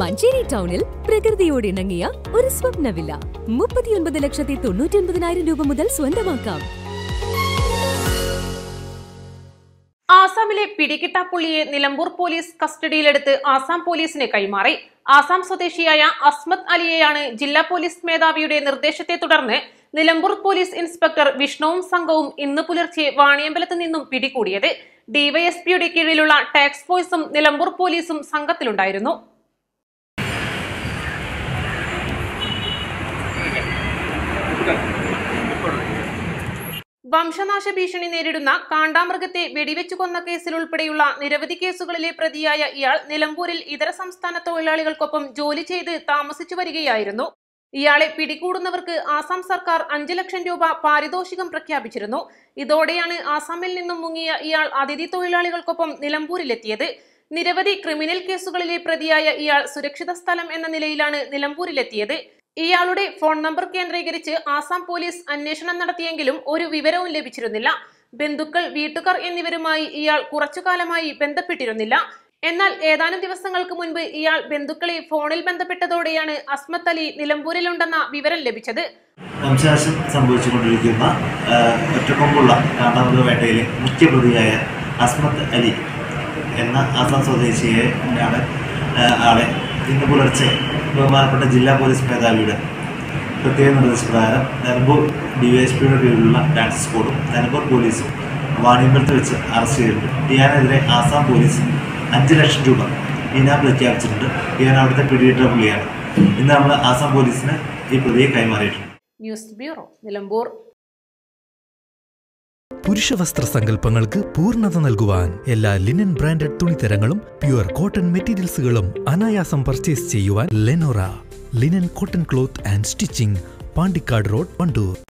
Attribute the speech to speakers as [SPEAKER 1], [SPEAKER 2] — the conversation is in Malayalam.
[SPEAKER 1] മഞ്ചേരി ടൗണിൽ പ്രകൃതിയോട് ഇണങ്ങിയ ഒരു സ്വപ്ന വില്ല മുപ്പത്തിയൊൻപത് ലക്ഷത്തി തൊണ്ണൂറ്റി ഒൻപതിനായിരം രൂപ മുതൽ സ്വന്തമാക്കാം
[SPEAKER 2] ആസാമിലെ പിടികിട്ടാപ്പുള്ളിയെ നിലമ്പൂർ പോലീസ് കസ്റ്റഡിയിലെടുത്ത് ആസാം പോലീസിന് കൈമാറി ആസാം സ്വദേശിയായ അസ്മത് അലിയെയാണ് ജില്ലാ പോലീസ് മേധാവിയുടെ നിർദ്ദേശത്തെ തുടർന്ന് നിലമ്പൂർ പോലീസ് ഇൻസ്പെക്ടർ വിഷ്ണുവും സംഘവും ഇന്ന് പുലർച്ചെ വാണിയമ്പലത്ത് നിന്നും പിടികൂടിയത് ഡിവൈഎസ്പിയുടെ കീഴിലുള്ള ടാക്സ് ഫോഴ്സും നിലമ്പൂർ പോലീസും സംഘത്തിലുണ്ടായിരുന്നു വംശനാശ ഭീഷണി നേരിടുന്ന കാണ്ടാമൃഗത്തെ വെടിവെച്ചു കൊന്ന കേസിൽ ഉൾപ്പെടെയുള്ള നിരവധി കേസുകളിലെ പ്രതിയായ ഇയാൾ നിലമ്പൂരിൽ ഇതര സംസ്ഥാന തൊഴിലാളികൾക്കൊപ്പം ജോലി ചെയ്ത് താമസിച്ചു വരികയായിരുന്നു ഇയാളെ പിടികൂടുന്നവർക്ക് ആസാം സർക്കാർ അഞ്ചു ലക്ഷം രൂപ പാരിതോഷികം പ്രഖ്യാപിച്ചിരുന്നു ഇതോടെയാണ് ആസാമിൽ നിന്നും മുങ്ങിയ ഇയാൾ അതിഥി തൊഴിലാളികൾക്കൊപ്പം നിലമ്പൂരിലെത്തിയത് നിരവധി ക്രിമിനൽ കേസുകളിലെ പ്രതിയായ ഇയാൾ സുരക്ഷിത സ്ഥലം എന്ന നിലയിലാണ് നിലമ്പൂരിലെത്തിയത് ഇയാളുടെ ഫോൺ നമ്പർ കേന്ദ്രീകരിച്ച് ആസാം പോലീസ് അന്വേഷണം നടത്തിയെങ്കിലും ഒരു വിവരവും ലഭിച്ചിരുന്നില്ല ബന്ധുക്കൾ വീട്ടുകാർ എന്നിവരുമായി ഇയാൾ കുറച്ചുകാലമായി ബന്ധപ്പെട്ടിരുന്നില്ല എന്നാൽ ഏതാനും ദിവസങ്ങൾക്ക് മുൻപ് ഇയാൾ ബന്ധുക്കളെ ഫോണിൽ ബന്ധപ്പെട്ടതോടെയാണ് അസ്മത്ത് അലി നിലമ്പൂരിലുണ്ടെന്ന വിവരം ലഭിച്ചത്
[SPEAKER 3] വംശനാശം സംഭവിച്ചുകൊണ്ടിരിക്കുന്ന ആ, ഒറ്റക്കൊമ്പുള്ള കാണ്ടാമൃഗ വേട്ടയിലെ മുഖ്യപ്രതിയായ അസ്മത്ത് അലി എന്ന ആസാം സ്വദേശിയെ ആണ് ആ, ആളെ ഇന്ന് പുലർച്ചെ ബഹുമാനപ്പെട്ട ജില്ലാ പോലീസ് മേധാവിയുടെ പ്രത്യേക നിർദ്ദേശപ്രകാരം നിലമ്പൂർ ഡിവൈഎസ്പിയുടെ കീഴിലുള്ള ടാക്സ് സ്ക്വാഡും നിലമ്പൂർ പോലീസും വാണിയമ്പലത്ത് വെച്ച് അറസ്റ്റ് ചെയ്തിട്ടുണ്ട് ഇയാനെതിരെ ആസാം പോലീസ് അഞ്ച് ലക്ഷം രൂപ ഇനാം പ്രഖ്യാപിച്ചിട്ടുണ്ട് ഇയാൻ അവിടുത്തെ പിടിയിട്ട പുള്ളിയാണ് ഇന്ന് നമ്മൾ ആസാം പോലീസിന് ഈ പ്രതിയെ കൈമാറിയിട്ടുണ്ട്
[SPEAKER 2] ന്യൂസ് ബ്യൂറോ നിലമ്പൂർ
[SPEAKER 4] പുരുഷവസ്ത്ര സങ്കല്പങ്ങൾക്ക് പൂർണ്ണത നൽകുവാൻ എല്ലാ ലിനൻ ബ്രാൻഡഡ് തുണിത്തരങ്ങളും പ്യുവർ കോട്ടൺ മെറ്റീരിയൽസുകളും അനായാസം പർച്ചേസ് ചെയ്യുവാൻ Lenora linen cotton cloth and stitching Pandikkad road Wandoor